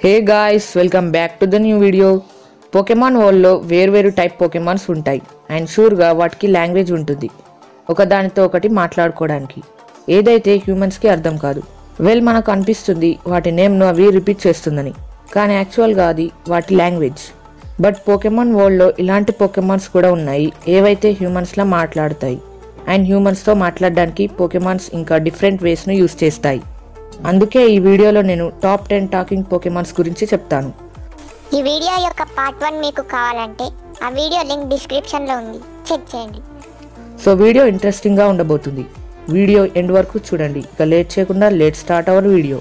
hey guys welcome back to the new video Pokemon వరల్డ్లో వేర్వేరు type Pokemons ఉంటాయి and షూర్గా వాటికి లాంగ్వేజ్ ఉంటుంది ఒకదానితో ఒకటి మాట్లాడుకోవడానికి ఏదైతే హ్యూమన్స్కి అర్థం కాదు వెల్ మనకు అనిపిస్తుంది వాటి నేమ్ను అవి రిపీట్ చేస్తుందని కానీ యాక్చువల్గా అది వాటి లాంగ్వేజ్ బట్ పోకెమాన్ వరల్డ్లో ఇలాంటి పోకెమాన్స్ కూడా ఉన్నాయి ఏవైతే హ్యూమన్స్లా మాట్లాడతాయి అండ్ హ్యూమన్స్తో మాట్లాడడానికి పోకెమాన్స్ ఇంకా డిఫరెంట్ వేస్ను యూస్ చేస్తాయి అందుకే ఈ వీడియోలో నేను టాప్ టెన్ టాకింగ్ పోకెమాన్స్ గురించి చెప్తాను ఈ వీడియో యొక్క పార్ట్ వన్ మీకు కావాలంటే ఆ వీడియో లింక్ డిస్క్రిప్షన్లో ఉంది చెక్ చేయండి సో వీడియో ఇంట్రెస్టింగ్గా ఉండబోతుంది వీడియో ఎండ్ వరకు చూడండి ఇక లేట్ చేయకుండా let start our video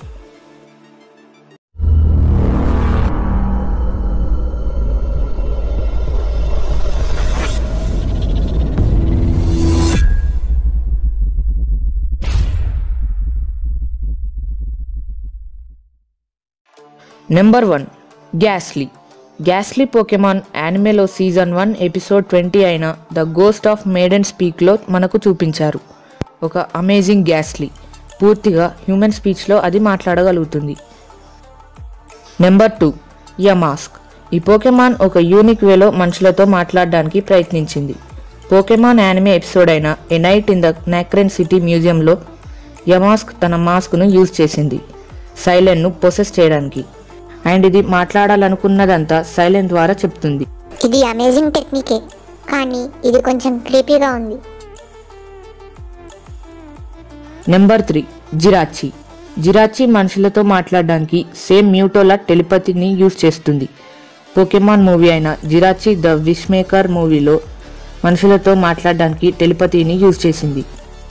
number one Gastly Gastly Pokemon యానిమేలో సీజన్ వన్ ఎపిసోడ్ ట్వంటీ అయిన ద గోస్ట్ ఆఫ్ మేడెన్ స్పీక్లో మనకు చూపించారు ఒక అమేజింగ్ గ్యాస్లీ పూర్తిగా హ్యూమన్ స్పీచ్లో అది మాట్లాడగలుగుతుంది నెంబర్ టూ యమాస్క్ ఈ పోకెమాన్ ఒక యూనిక్ వేలో మనుషులతో మాట్లాడడానికి ప్రయత్నించింది పోకెమాన్ యానిమే ఎపిసోడ్ అయిన a night in the Nacrene city మ్యూజియంలో యమాస్క్ తన మాస్క్ను యూజ్ చేసింది సైలెన్ను పొసెస్ చేయడానికి అండ్ ఇది మాట్లాడాలనుకున్నదంతా సైలెన్ ద్వారా చెప్తుంది ఇది అమేజింగ్ టెక్నికే కానీ ఇది కొంచెం క్రీపీగా ఉంది నెంబర్ త్రీ జిరాచి జిరాచి మనుషులతో మాట్లాడడానికి సేమ్ మ్యూటోలా టెలిపతిని యూజ్ చేస్తుంది పోకెమాన్ మూవీ అయిన జిరాచి ద విష్ మేకర్ మూవీలో మనుషులతో మాట్లాడడానికి టెలిపతిని యూజ్ చేసింది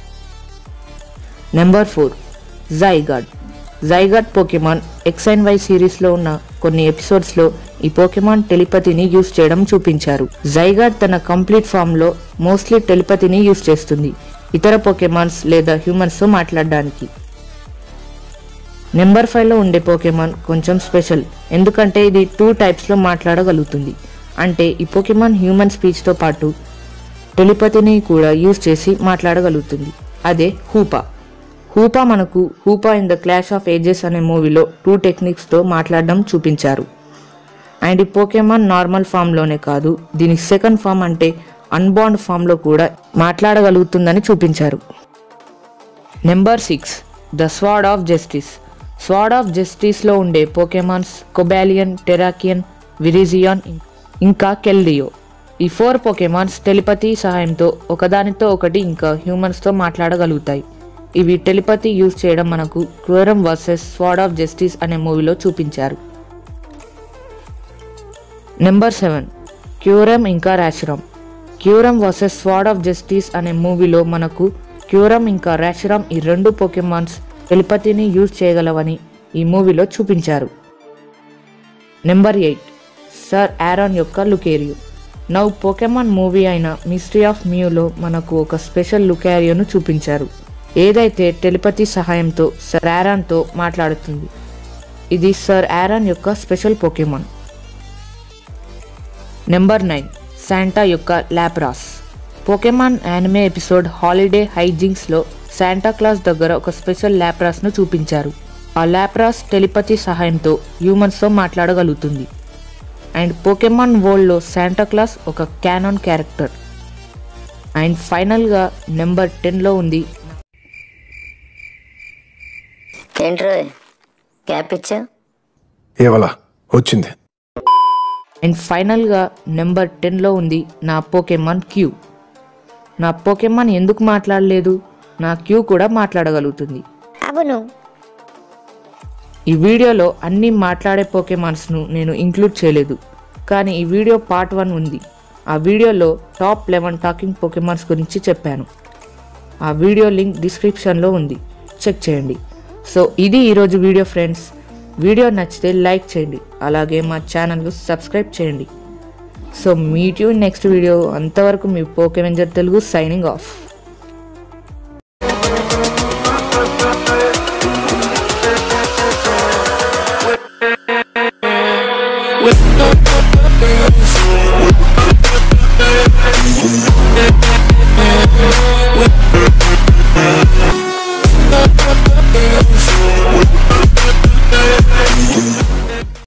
number four Zygarde Zygarde Pokemon X and Y సిరీస్లో ఉన్న కొన్ని ఎపిసోడ్స్లో ఈ పోకెమాన్ టెలిపతిని యూజ్ చేయడం చూపించారు జైగాడ్ తన కంప్లీట్ ఫామ్లో మోస్ట్లీ టెలిపతిని యూజ్ చేస్తుంది ఇతర పోకెమాన్స్ లేదా హ్యూమన్స్తో మాట్లాడడానికి నెంబర్ ఫైవ్లో ఉండే పోకెమాన్ కొంచెం స్పెషల్ ఎందుకంటే ఇది టూ టైప్స్లో మాట్లాడగలుగుతుంది అంటే ఈ పోకెమాన్ హ్యూమన్ స్పీచ్తో పాటు టెలిపతిని కూడా యూజ్ చేసి మాట్లాడగలుగుతుంది అదే హూపా హూపా మనకు Hoopa in the clash of ages అనే మూవీలో టూ టెక్నిక్స్తో మాట్లాడడం చూపించారు అండ్ ఈ పోకెమాన్ నార్మల్ ఫామ్లోనే కాదు దీని సెకండ్ ఫామ్ అంటే అన్బాండ్ ఫామ్లో కూడా మాట్లాడగలుగుతుందని చూపించారు number six the sword of justice sword of జస్టిస్లో ఉండే పోకెమాన్స్ కొబాలియన్ టెరాకియన్ విరిజియాన్ ఇంకా కెల్డియో ఈ ఫోర్ పోకెమాన్స్ టెలిపతి సహాయంతో ఒకదానితో ఒకటి ఇంకా హ్యూమన్స్తో మాట్లాడగలుగుతాయి ఇవి టెలిపతి యూజ్ చేయడం మనకు Kyurem versus sword of justice అనే మూవీలో చూపించారు నెంబర్ సెవెన్ క్యూరమ్ ఇంకా Reshiram Kyurem versus sword of justice అనే మూవీలో మనకు క్యూరమ్ ఇంకా ర్యాషరమ్ ఈ రెండు పోకెమాన్స్ టెలిపతిని యూజ్ చేయగలవని ఈ మూవీలో చూపించారు నెంబర్ ఎయిట్ సర్ ఆరాన్ యొక్క లుకేరియో నవ్ పోకెమాన్ మూవీ అయిన మిస్ట్రీ ఆఫ్ మ్యూలో మనకు ఒక స్పెషల్ లుకారియోను చూపించారు ఏదైతే టెలిపతి సహాయంతో సర్ ఆరాన్తో మాట్లాడుతుంది ఇది సర్ ఆరాన్ యొక్క special Pokemon number nine Santa యొక్క Lapras Pokemon anime episode holiday హైజింగ్స్లో శాంటా క్లాస్ దగ్గర ఒక స్పెషల్ ల్యాప్రాస్ను చూపించారు ఆ ల్యాప్రాస్ టెలిపతి సహాయంతో హ్యూమన్స్తో మాట్లాడగలుగుతుంది అండ్ పోకెమాన్ వరల్డ్లో శాంటా క్లాస్ ఒక క్యానాన్ క్యారెక్టర్ అండ్ ఫైనల్గా నెంబర్ టెన్లో ఉంది ఏంట్రో క్యాప్ ఇచ్చా ఏవలా వచ్చింది అండ్ ఫైనల్గా నెంబర్ టెన్లో ఉంది నా పోకెమాన్ క్యూ నా పోకెమాన్ ఎందుకు మాట్లాడలేదు నా క్యూ కూడా మాట్లాడగలుగుతుంది అవును ఈ వీడియోలో అన్ని మాట్లాడే పోకెమాన్స్ను నేను ఇంక్లూడ్ చేయలేదు కానీ ఈ వీడియో పార్ట్ వన్ ఉంది ఆ వీడియోలో టాప్ లెవెన్ టాకింగ్ పోకెమాన్స్ గురించి చెప్పాను ఆ వీడియో లింక్ డిస్క్రిప్షన్లో ఉంది చెక్ చేయండి సో ఇది ఈరోజు వీడియో ఫ్రెండ్స్ వీడియో నచ్చితే లైక్ చేయండి అలాగే మా ఛానల్ సబ్స్క్రైబ్ చేయండి so meet you next video అంతవరకు మీ పోకెమెంజర్ తెలుగు సైనింగ్ ఆఫ్ with